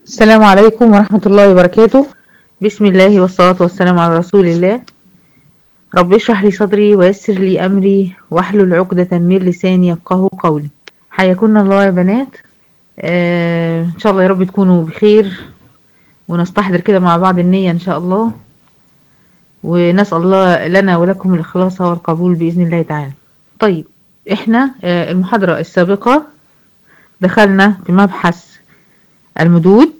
السلام عليكم ورحمة الله وبركاته بسم الله والصلاة والسلام على رسول الله رب اشرح لي صدري ويسر لي أمري واحلل عقدة من لساني يفقه قولي حياكم الله يا بنات آه إن شاء الله يا رب تكونوا بخير ونستحضر كده مع بعض النية إن شاء الله ونسأل الله لنا ولكم الإخلاص والقبول بإذن الله تعالى طيب إحنا آه المحاضرة السابقة دخلنا في مبحث المدود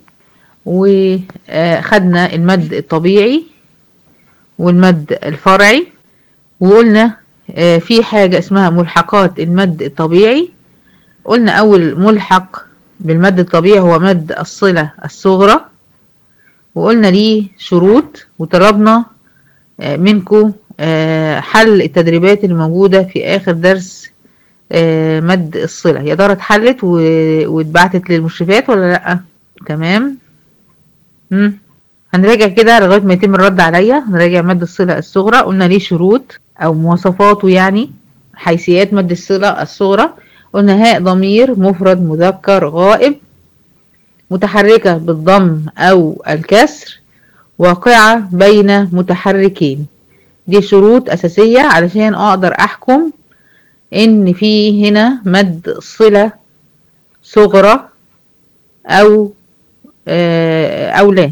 وخدنا المد الطبيعي والمد الفرعي وقلنا في حاجة اسمها ملحقات المد الطبيعي قلنا أول ملحق بالمد الطبيعي هو مد الصلة الصغرى وقلنا ليه شروط وطلبنا منكم حل التدريبات الموجودة في آخر درس مد الصلة يا ترى اتحلت واتبعتت للمشرفات ولا لأ تمام مم. هنراجع كده لغاية ما يتم الرد عليا هنراجع مد الصلة الصغرى قلنا ليه شروط أو مواصفاته يعني حيثيات مد الصلة الصغرى قلنا هاء ضمير مفرد مذكر غائب متحركة بالضم أو الكسر واقعة بين متحركين دي شروط أساسية علشان أقدر أحكم إن في هنا مد صلة صغرى أو أو لا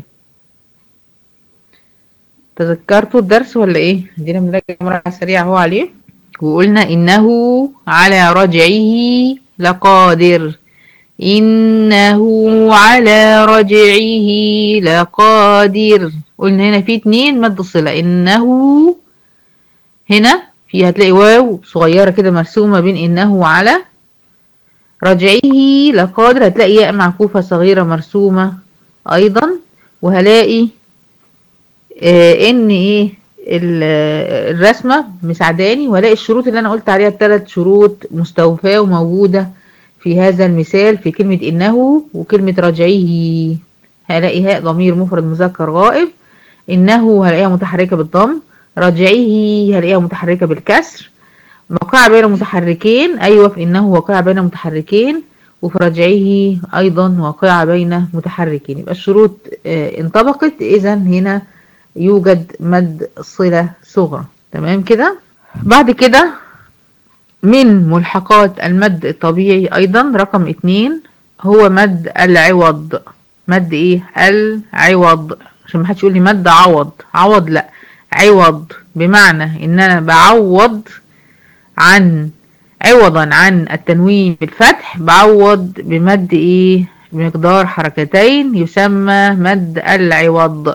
تذكرتوا الدرس ولا ايه دينا بنراجع مراجعة سريعة اهو عليه وقلنا انه على رجعه لقادر انه على رجعه لقادر قلنا هنا في اتنين مد صلة انه هنا في هتلاقي واو صغيرة كده مرسومة بين انه على رجعه لقادر هتلاقي ياء معكوفة صغيرة مرسومة ايضا وهلاقي آه ان ايه الرسمة مساعداني وهلاقي الشروط اللي انا قلت عليها الثلاث شروط مستوفاة وموجودة في هذا المثال في كلمة انه وكلمة رجعه هلاقي هاء ضمير مفرد مذكر غائب انه هلاقيها متحركة بالضم رجعه هلاقيها متحركة بالكسر موقعة بين متحركين ايوه في انه واقعة بين متحركين وفي رجعه ايضا واقعة بين متحركين يبقى الشروط اه انطبقت اذا هنا يوجد مد صلة صغرى تمام كده بعد كده من ملحقات المد الطبيعي ايضا رقم اتنين هو مد العوض مد ايه العوض عشان محدش يقول لي مد عوض عوض لا عوض بمعنى ان انا بعوض عن عوضا عن التنوين بالفتح بعوض بمد ايه بمقدار حركتين يسمى مد العوض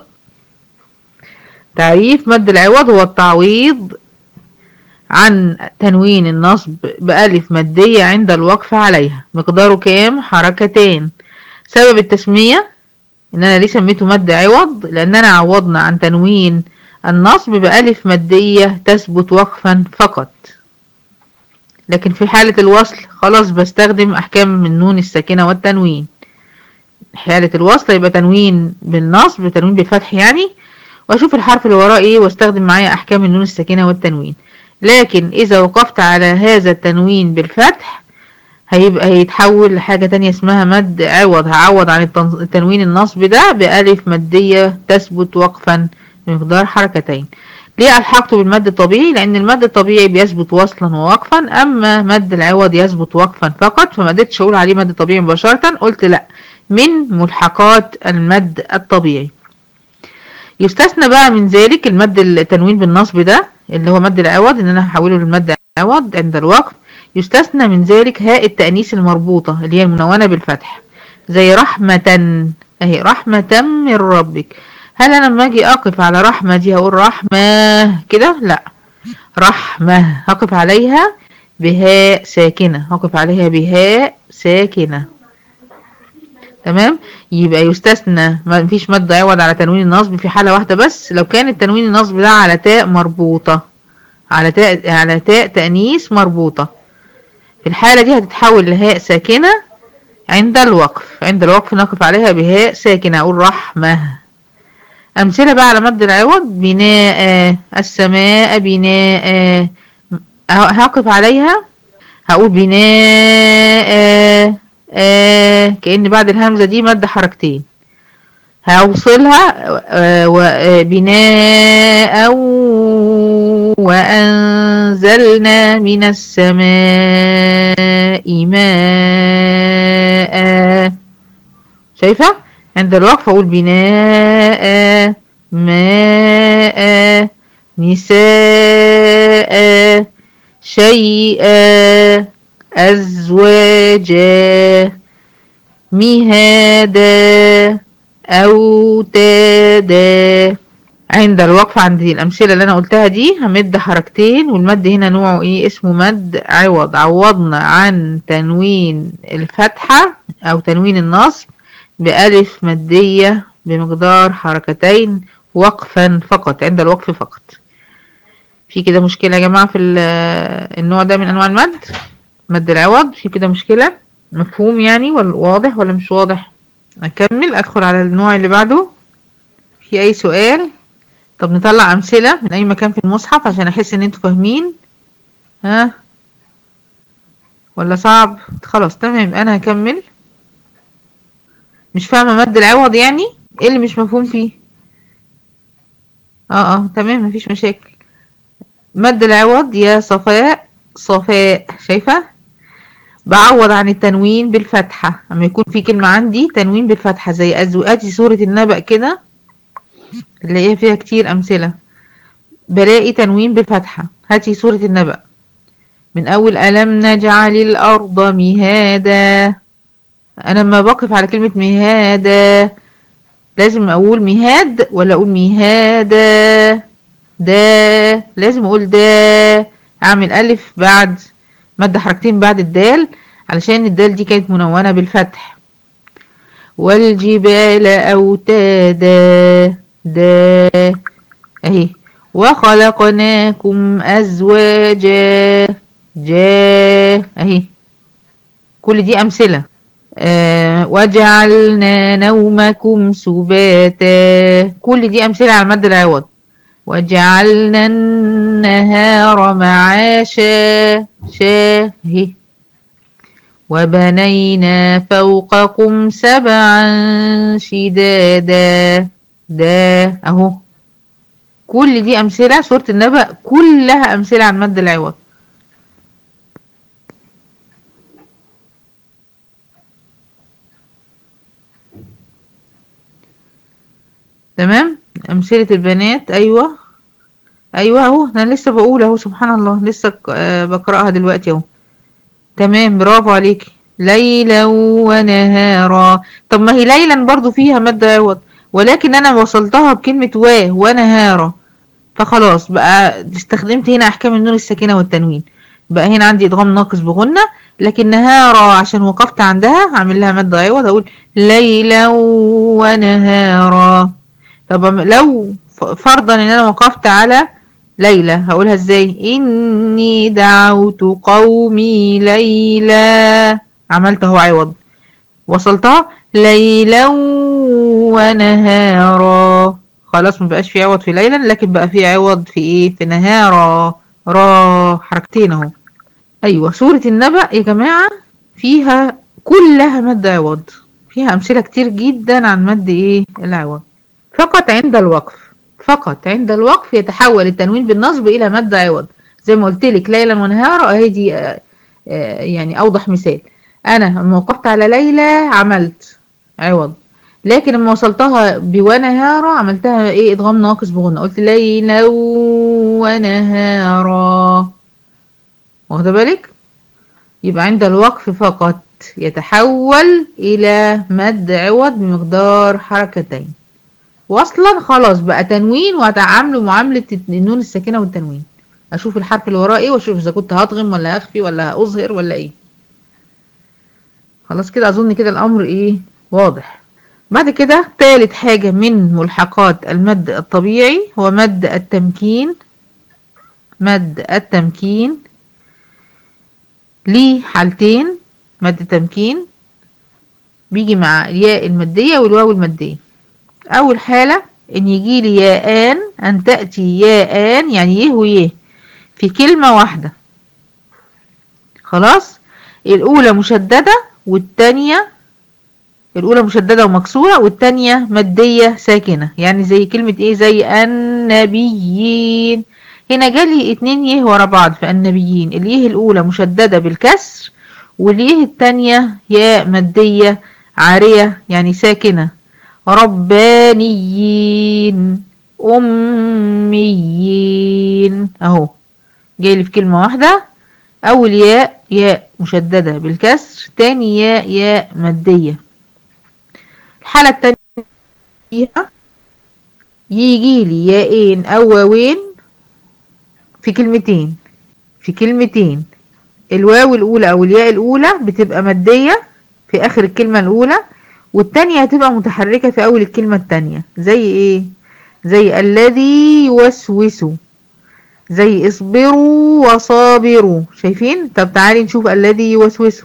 تعريف مد العوض هو التعويض عن تنوين النصب بألف مادية عند الوقف عليها مقداره كام حركتين سبب التسمية ان انا ليه سميته مد عوض لان انا عوضنا عن تنوين النصب بألف مادية تثبت وقفا فقط لكن في حالة الوصل خلاص بستخدم أحكام من نون الساكنة والتنوين حالة الوصل يبقى تنوين بالنصب تنوين بالفتح يعني وأشوف الحرف اللي وراه إيه واستخدم معايا أحكام النون الساكنة والتنوين لكن إذا وقفت على هذا التنوين بالفتح هيبقى هيتحول لحاجة تانية اسمها مد عوض هعوض عن التنوين النصب ده بألف مادية تثبت وقفا بمقدار حركتين ليه ألحقته بالمد الطبيعي لأن المد الطبيعي بيثبت وصلا ووقفا أما مد العوض يثبت وقفا فقط فما قدرتش أقول عليه مد طبيعي مباشرة قلت لأ من ملحقات المد الطبيعي يستثنى بقى من ذلك المد التنوين بالنصب ده اللي هو مد العوض ان انا هحوله للمد العوض عند الوقف يستثنى من ذلك هاء التأنيث المربوطة اللي هي المنونة بالفتح زي رحمة اهي رحمة من ربك هل انا لما اجي اقف على رحمة دي هقول رحمة كده لا رحمة هقف عليها بهاء ساكنة هقف عليها بهاء ساكنة تمام يبقى يستثنى ما فيش مد عوض على تنوين النصب في حالة واحدة بس لو كان التنوين النصب ده على تاء مربوطة على تاء على تاء تأنيث مربوطة في الحالة دي هتتحول لهاء ساكنة عند الوقف عند الوقف نقف عليها بهاء ساكنة أقول رحمة أمثلة بقى على مد العوض بناء السماء بناء هقف عليها هقول بناء آه كأن بعد الهمزة دي مد حركتين هوصلها آه، و- آه، بناء وأنزلنا من السماء ماء شايفة عند الوقف أقول بناء ماء نساء شيئا أزواجا مهادا أوتادا عند الوقف عند الأمثلة اللي أنا قلتها دي همد حركتين والمد هنا نوعه إيه اسمه مد عوض عوضنا عن تنوين الفتحة أو تنوين النصب بألف مادية بمقدار حركتين وقفا فقط عند الوقف فقط في كده مشكلة يا جماعة في ال- النوع ده من أنواع المد مد العوض في كده مشكلة مفهوم يعني ولا واضح ولا مش واضح أكمل أدخل على النوع اللي بعده في أي سؤال طب نطلع أمثلة من أي مكان في المصحف عشان أحس إن انتوا فاهمين ها ولا صعب خلاص تمام أنا هكمل مش فاهمة مد العوض يعني ايه اللي مش مفهوم فيه اه اه تمام مفيش مشاكل مد العوض يا صفاء صفاء شايفة بعوض عن التنوين بالفتحة اما يكون في كلمة عندي تنوين بالفتحة زي أزواج سورة النبأ كده اللي هي فيها كتير أمثلة بلاقي تنوين بالفتحة هاتي سورة النبأ من أول ألم نجعل الأرض مهادا أنا لما بقف على كلمة مهادا لازم أقول مهاد ولا أقول مهادا دا لازم أقول دا أعمل ألف بعد مد حركتين بعد الدال علشان الدال دي كانت منونة بالفتح والجبال أوتادا دا أهي وخلقناكم أزواجا جا أهي كل دي أمثلة آه وجعلنا نومكم سباتا كل دي أمثلة على المد العوض وجعلنا النهار معاشا شا هي وبنينا فوقكم سبعا شدادا دا اهو كل دي امثله سوره النبأ كلها امثله عن مد العوض تمام امثله البنات ايوه ايوه اهو انا لسه بقول اهو سبحان الله لسه ك- آه، بقراها دلوقتي اهو تمام برافو عليك ليلا ونهارا طب ما هي ليلا برضو فيها مد عوض ولكن انا وصلتها بكلمة و ونهارا فخلاص بقى استخدمت هنا احكام النون الساكنة والتنوين بقى هنا عندي ادغام ناقص بغنة لكن نهارا عشان وقفت عندها هعمل لها مد عوض اقول ليلا ونهارا طب أم- لو ف- فرضا ان انا وقفت على ليلى هقولها ازاي اني دعوت قومي ليلى عملت اهو عوض وصلتها ليلا ونهارا خلاص مبقاش في عوض في ليلا لكن بقى في عوض في ايه في نهارا را حركتين اهو ايوه سورة النبأ يا جماعة فيها كلها مد عوض فيها امثلة كتير جدا عن مد ايه العوض فقط عند الوقف فقط عند الوقف يتحول التنوين بالنصب الى مد عوض زي ما قلت لك ليلا ونهارا اهي دي آه، آه، يعني اوضح مثال انا لما وقفت على ليلى عملت عوض لكن لما وصلتها بونهارا عملتها ايه ادغام ناقص بغنى قلت ليلا ونهارا واخده بالك يبقى عند الوقف فقط يتحول الى مد عوض بمقدار حركتين واصلا خلاص بقى تنوين وهتعامله معاملة النون الساكنة والتنوين اشوف الحرف اللي وراه ايه واشوف اذا كنت هضغم ولا هخفي ولا هاظهر ولا ايه خلاص كده اظن كده الامر ايه واضح بعد كده تالت حاجة من ملحقات المد الطبيعي هو مد التمكين مد التمكين ليه حالتين مد تمكين بيجي مع الياء المادية والواو المادية أول حالة إن يجي لي ياءان أن تأتي ياءان يعني يه ويه في كلمة واحدة خلاص الأولى مشددة والتانية الأولى مشددة ومكسورة والتانية مادية ساكنة يعني زي كلمة ايه زي النبيين هنا جالي اتنين يه ورا بعض في النبيين اليه الأولى مشددة بالكسر واليه التانية ياء مادية عارية يعني ساكنة ربانيين أميين أهو جاي في كلمة واحدة أول ياء ياء مشددة بالكسر تاني ياء ياء مادية الحالة التانية فيها يجي لي ياءين أو واوين في كلمتين في كلمتين الواو الأولى أو الياء الأولى بتبقى مادية في آخر الكلمة الأولى والتانية هتبقى متحركة في أول الكلمة التانية زي إيه؟ زي الذي يوسوس زي اصبروا وصابروا شايفين؟ طب تعالي نشوف الذي يوسوس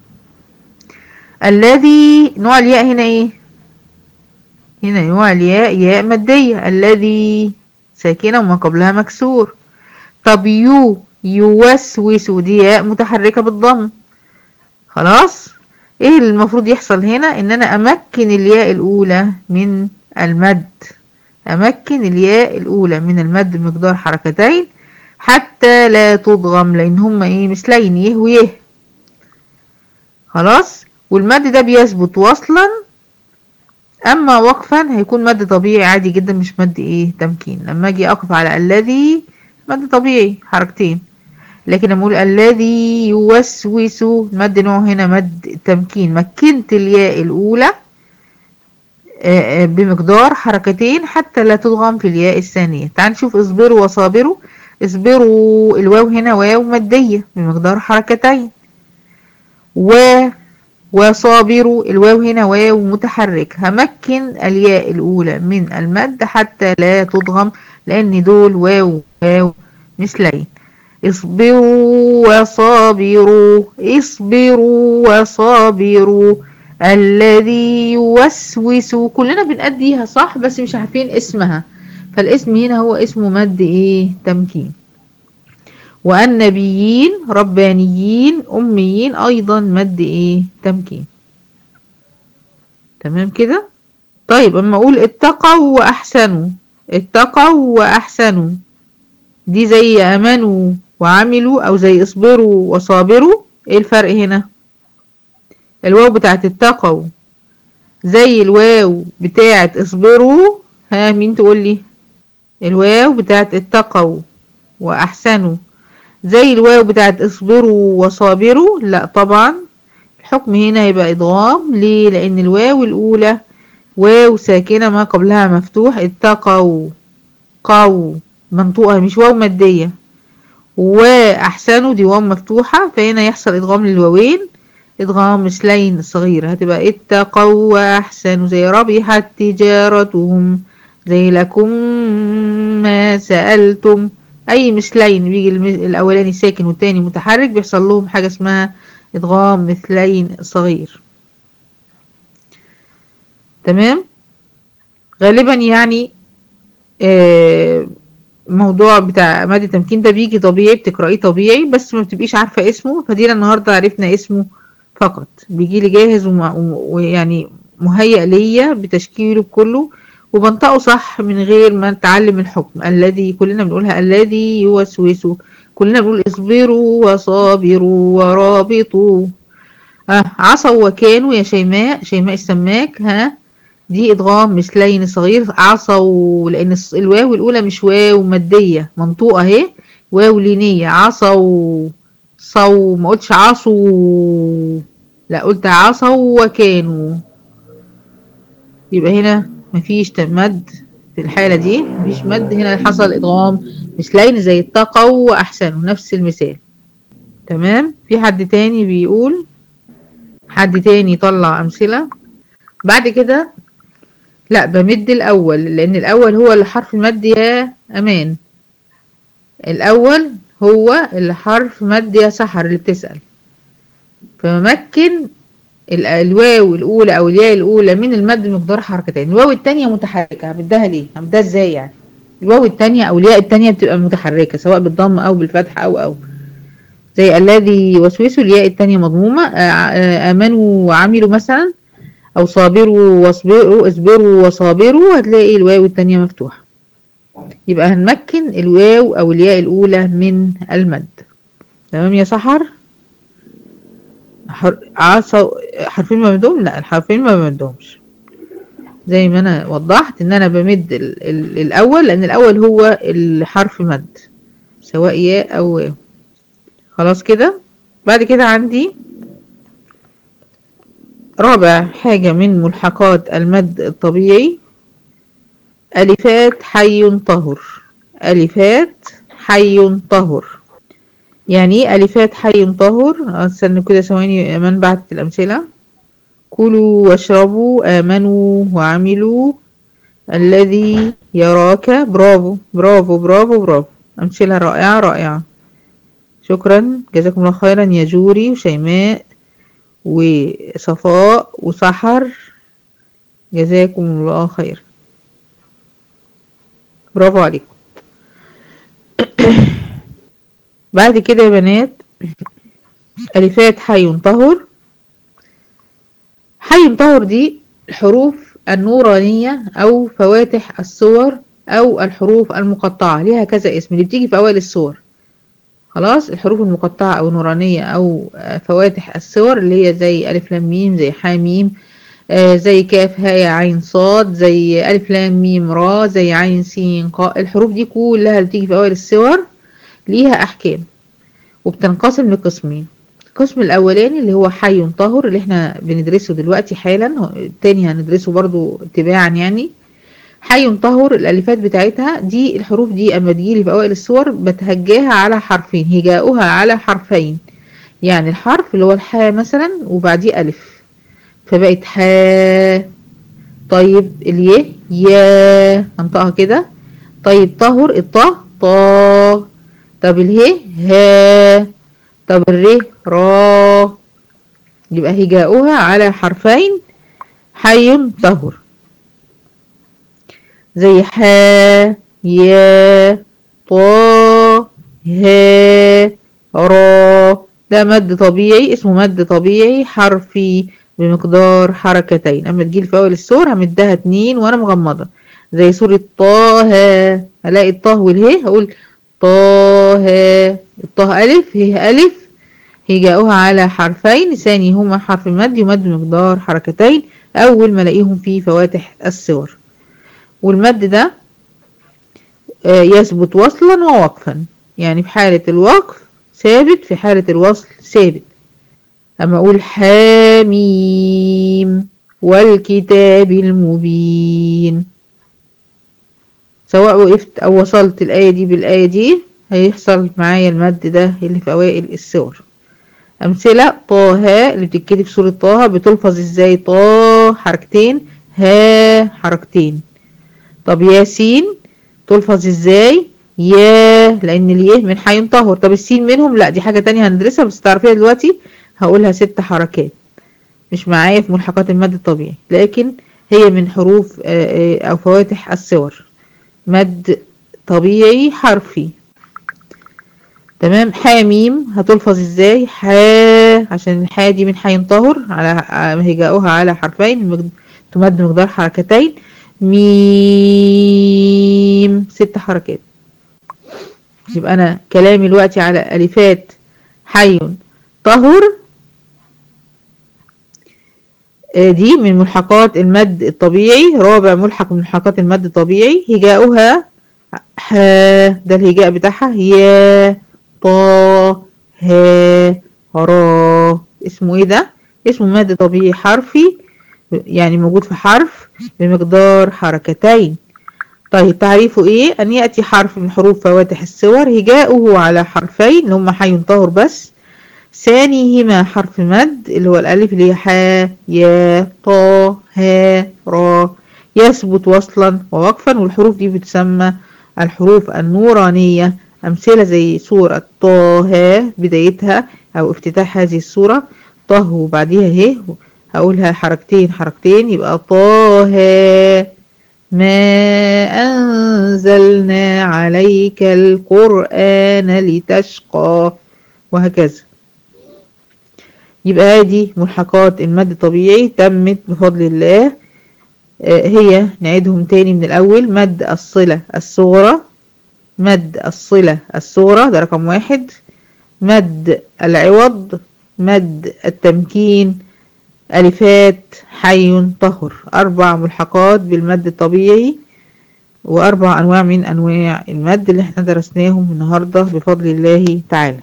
الذي نوع الياء هنا إيه؟ هنا نوع الياء ياء مادية الذي ساكنة وما قبلها مكسور طب يو يوسوس دي ياء متحركة بالضم خلاص ايه اللي المفروض يحصل هنا ان انا امكن الياء الاولى من المد امكن الياء الاولى من المد بمقدار حركتين حتى لا تضغم لان هما ايه مثلين يه ويه خلاص والمد ده بيثبت وصلا اما وقفا هيكون مد طبيعي عادي جدا مش مد ايه تمكين لما اجي اقف على الذي مد طبيعي حركتين لكن لما اقول الذي يوسوس مد نوع هنا مد تمكين مكنت الياء الاولى بمقدار حركتين حتى لا تضغم في الياء الثانية تعال نشوف اصبروا وصابروا اصبروا الواو هنا واو مادية بمقدار حركتين و وصابروا الواو هنا واو متحرك همكن الياء الأولى من المد حتى لا تضغم لأن دول واو واو مثلين اصبروا وصابروا اصبروا وصابروا الذي يوسوس كلنا بنأديها صح بس مش عارفين اسمها فالاسم هنا هو اسمه مد ايه تمكين والنبيين ربانيين أميين أيضا مد إيه تمكين تمام كده طيب أما أقول اتقوا وأحسنوا اتقوا وأحسنوا دي زي أمنوا وعملوا أو زي اصبروا وصابروا إيه الفرق هنا الواو بتاعت اتقوا زي الواو بتاعت اصبروا ها مين تقول لي الواو بتاعت اتقوا وأحسنوا زي الواو بتاعت اصبروا وصابروا لا طبعا الحكم هنا يبقى ادغام ليه لان الواو الاولى واو ساكنة ما قبلها مفتوح اتقوا قو منطوقة مش واو مادية واحسنوا دي واو مفتوحة فهنا يحصل ادغام للواوين ادغام مثلين صغيرة هتبقى اتقوا واحسنوا زي ربحت تجارتهم زي لكم ما سألتم اي مثلين بيجي الاولاني ساكن والتاني متحرك بيحصل لهم حاجة اسمها ادغام مثلين صغير تمام غالبا يعني آه موضوع بتاع مادة التمكين ده بيجي طبيعي بتقرأيه طبيعي بس ما بتبقيش عارفة اسمه فدينا النهاردة عرفنا اسمه فقط بيجي لي جاهز ويعني مهيأ ليا بتشكيله كله وبنطقه صح من غير ما نتعلم الحكم الذي كلنا بنقولها الذي يوسوس كلنا بنقول اصبروا وصابروا ورابطوا آه عصوا وكانوا يا شيماء شيماء السماك ها دي ادغام مثلين صغير عصوا لان الواو الاولى مش واو ماديه منطوقه اهي واو لينيه عصوا صو ما قلتش عصوا لا قلت عصوا وكانوا يبقى هنا مفيش مد في الحالة دي مفيش مد هنا حصل إدغام مثلين زي اتقوا وأحسنوا نفس المثال تمام في حد تاني بيقول حد تاني يطلع أمثلة بعد كده لا بمد الأول لأن الأول هو اللي حرف المد يا أمان الأول هو اللي حرف مد يا سحر اللي بتسأل فممكن الواو الاولى او الياء الاولى من المد بمقدار حركتين الواو الثانيه متحركه همدها ليه همدها ازاي يعني الواو الثانيه او الياء الثانيه بتبقى متحركه سواء بالضم او بالفتح او او زي الذي يوسوس الياء الثانيه مضمومه امنوا وعملوا مثلا أو صابروا واصبروا اصبروا وصابروا هتلاقي الواو التانية مفتوحة يبقى هنمكن الواو أو الياء الأولى من المد تمام يا سحر حر... عصا حرفين ما بمدهم لا الحرفين ما بمدهمش زي ما انا وضحت ان انا بمد ال... ال... الاول لان الاول هو الحرف مد سواء ياء او واو خلاص كده بعد كده عندي رابع حاجة من ملحقات المد الطبيعي ألفات حي طهر ألفات حي طهر يعني ايه ألفات حي طهر استنى كده ثواني من بعت الأمثلة كلوا واشربوا آمنوا وعملوا الذي يراك برافو برافو برافو برافو أمثلة رائعة رائعة شكرا جزاكم الله خيرا يا جوري وشيماء وصفاء وسحر جزاكم الله خير برافو عليكم بعد كده يا بنات ألفات حي طهر حي طهر دي الحروف النورانية أو فواتح الصور أو الحروف المقطعة ليها كذا اسم اللي بتيجي في أوائل الصور خلاص الحروف المقطعة أو نورانية أو فواتح الصور اللي هي زي ألف لام ميم زي حاميم آه زي كاف هاء عين صاد زي ألف لام ميم را زي عين سين قاء الحروف دي كلها اللي بتيجي في أوائل الصور ليها أحكام وبتنقسم لقسمين القسم الأولاني اللي هو حي طهر اللي احنا بندرسه دلوقتي حالا التاني هندرسه برضو تباعا يعني حي طهر الألفات بتاعتها دي الحروف دي أما تجيلي في أوائل الصور بتهجاها على حرفين هجاؤها على حرفين يعني الحرف اللي هو الحاء مثلا وبعديه ألف فبقت حاء طيب الياء يا هنطقها كده طيب طهر الطه طا طب اله ها طب الر را يبقى هجاؤها على حرفين حي طهر زي حا يا طا ها را ده مد طبيعي اسمه مد طبيعي حرفي بمقدار حركتين اما تجيلي في اول السور همدها اتنين وانا مغمضة زي سورة طه هلاقي الطه والهي هقول طه الطه ألف هي ألف هجاؤها على حرفين ثاني هما حرف المد يمد بمقدار حركتين أول ما الاقيهم في فواتح الصور والمد ده يثبت وصلا ووقفا يعني في حالة الوقف ثابت في حالة الوصل ثابت أما أقول حاميم والكتاب المبين سواء وقفت أو وصلت الآية دي بالآية دي هيحصل معايا المد ده اللي في أوائل السور أمثلة طه اللي بتتكتب في سورة طه بتلفظ ازاي طه حركتين ها حركتين طب ياسين تلفظ ازاي يا لأن اليه من حي طهر طب السين منهم لا دي حاجة تانية هندرسها بس تعرفيها دلوقتي هقولها ست حركات مش معايا في ملحقات المد الطبيعي لكن هي من حروف أو فواتح الصور مد طبيعي حرفي تمام حاميم هتلفظ ازاي حا عشان الحا دي من حي طهر على هجاؤها على حرفين تمد مقدار حركتين ميم ست حركات يبقى انا كلامي دلوقتي على الفات حي طهر دي من ملحقات المد الطبيعي رابع ملحق من ملحقات المد الطبيعي هجاؤها ح ده الهجاء بتاعها يا طا ها را اسمه ايه ده اسمه مد طبيعي حرفي يعني موجود في حرف بمقدار حركتين طيب تعريفه ايه ان يأتي حرف من حروف فواتح الصور هجاؤه على حرفين اللي هم حي طاهر بس ثانيهما حرف مد اللي هو الالف اللي هي حا يا طا ها را يثبت وصلا ووقفا والحروف دي بتسمى الحروف النورانية أمثلة زي سورة طه بدايتها أو افتتاح هذه السورة طه وبعديها هي هقولها حركتين حركتين يبقى طه ما أنزلنا عليك القرآن لتشقى وهكذا يبقى هذه ملحقات المد الطبيعي تمت بفضل الله آه، هي نعيدهم تاني من الأول مد الصلة الصغرى مد الصلة الصغرى ده رقم واحد مد العوض مد التمكين ألفات حي طهر أربع ملحقات بالمد الطبيعي وأربع أنواع من أنواع المد اللي احنا درسناهم النهاردة بفضل الله تعالى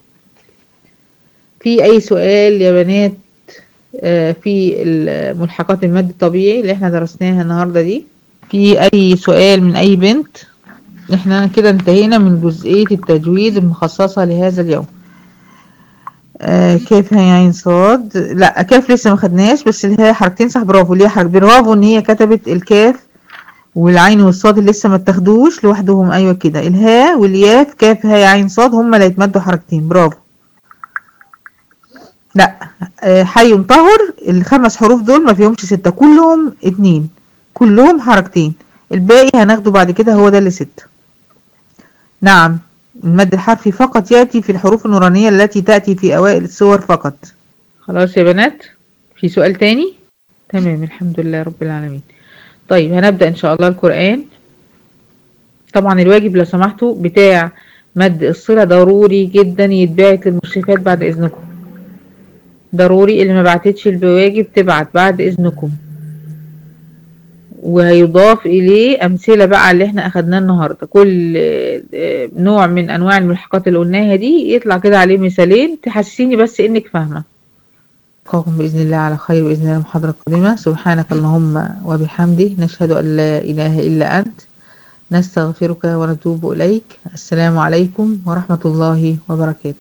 في أي سؤال يا بنات آه، في ملحقات المد الطبيعي اللي احنا درسناها النهاردة دي في أي سؤال من أي بنت احنا كده انتهينا من جزئية التجويد المخصصة لهذا اليوم آه كيف هي عين صاد لا كاف لسه ما خدناش بس اللي هي حركتين صح برافو ليه حركة برافو ان هي كتبت الكاف والعين والصاد اللي لسه ما اتاخدوش لوحدهم ايوه كده الهاء والياء كاف هاء عين صاد هما اللي هيتمدوا حركتين برافو لا آه، حي طهر الخمس حروف دول ما فيهمش ستة كلهم اتنين كلهم حركتين الباقي هناخده بعد كده هو ده اللي ستة نعم المد الحرفي فقط يأتي في الحروف النورانية التي تأتي في أوائل السور فقط خلاص يا بنات في سؤال تاني تمام الحمد لله رب العالمين طيب هنبدأ إن شاء الله القرآن طبعا الواجب لو سمحتوا بتاع مد الصلة ضروري جدا يتبعت للمشرفات بعد إذنكم ضروري اللي ما بعتتش البواجب تبعت بعد إذنكم وهيضاف إليه أمثلة بقى اللي احنا أخدناه النهاردة كل آه، نوع من أنواع الملحقات اللي قلناها دي يطلع كده عليه مثالين تحسسيني بس إنك فاهمة ألقاكم بإذن الله على خير بإذن الله المحاضرة القادمة سبحانك اللهم وبحمده نشهد أن لا إله إلا أنت نستغفرك ونتوب إليك السلام عليكم ورحمة الله وبركاته